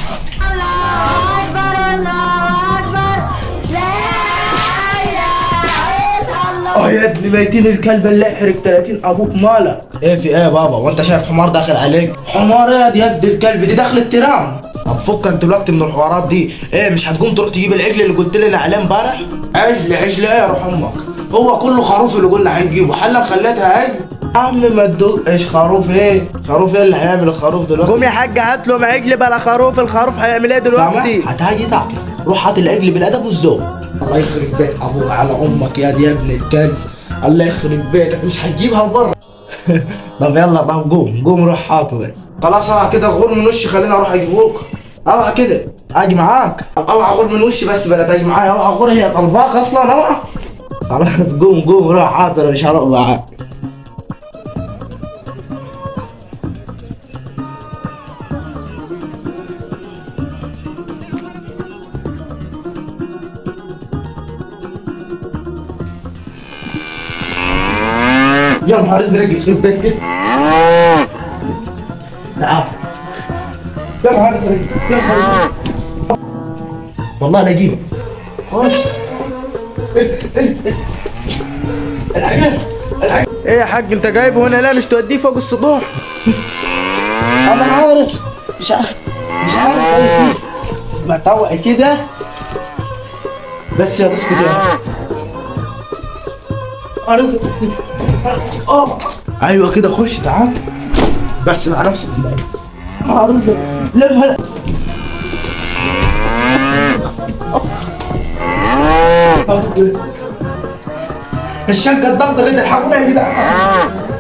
اه يا ابني ميتين الكلب اللي يحرق 30 ابوك مالك ايه في ايه يا بابا وانت شايف حمار داخل عليك حمار يا دي يد الكلب دي دخل التيران طب فك انت دلوقتي من الحوارات دي ايه مش هتقوم تروح تجيب العجل اللي قلت لنا عليه امبارح عجل عجل ايه يا روح امك هو كله خروف اللي قلنا هنجيبه حلا خليتها عجل يا عم ما تدوق ايش خروف ايه خروف ايه اللي هيعمل الخروف دلوقتي قوم يا حاج هات له عجل بلا خروف الخروف هيعمل ايه دلوقتي سامع هتهاجي تعقل روح هات العجل بالادب والذوق الله يخرب بيت ابوك على امك يا دي يا ابن الكلب الله يخرب بيتك مش هتجيبها لبره طب يلا طب قوم قوم روح هاته بس خلاص اوعى كده غور من وشي خليني اروح اجيبوك اوعى كده اجي معاك اوعى غور من وشي بس بلا تاجي معايا اوعى غور هي طلباك اصلا اوعى خلاص قوم قوم روح هاته انا مش هروح معاك يا نهار ازرق يخرب بيتك تعال يا نهار ازرق يا نهار ازرق والله لا اجيبك خش العجل العجل ايه يا حاج انت جايبه هنا لا مش توديه فوق السطوح انا عارف مش عارف مش عارف ايه فيه مطوع كده بس يا اسكت يا ارزق اه ايوه كده خش تعال بس مع نفسك ارزق لم هلا الشقة الضغط غير الحقونا يا جدعان